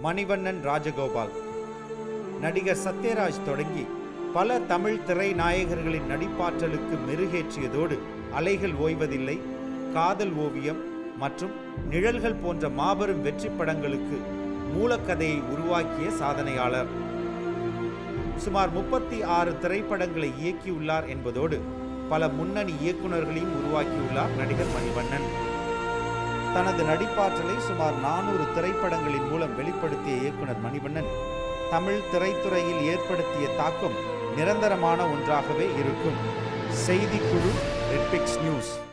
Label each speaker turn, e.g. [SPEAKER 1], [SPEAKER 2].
[SPEAKER 1] மணிவண்ணன் ராஜகோபால் நடிகர் சத்யராஜ் தொடங்கி பல தமிழ் திரை நாயகர்களின் நடிப்பாற்றலுக்கு மெருகேற்றியதோடு அலைகள் ஓய்வதில்லை காதல் ஓவியம் மற்றும் நிழல்கள் போன்ற மாபெரும் வெற்றி படங்களுக்கு மூலக்கதையை உருவாக்கிய சாதனையாளர் சுமார் முப்பத்தி ஆறு திரைப்படங்களை இயக்கியுள்ளார் என்பதோடு பல முன்னணி இயக்குநர்களையும் உருவாக்கியுள்ளார் நடிகர் மணிவண்ணன் தனது நடிப்பாற்றலை சுமார் நானூறு திரைப்படங்களின் மூலம் வெளிப்படுத்திய இயக்குனர் மணிவண்ணன் தமிழ் திரைத்துறையில் ஏற்படுத்திய தாக்கம் நிரந்தரமான ஒன்றாகவே இருக்கும் செய்திக்குழு ரெட்பிக்ஸ் நியூஸ்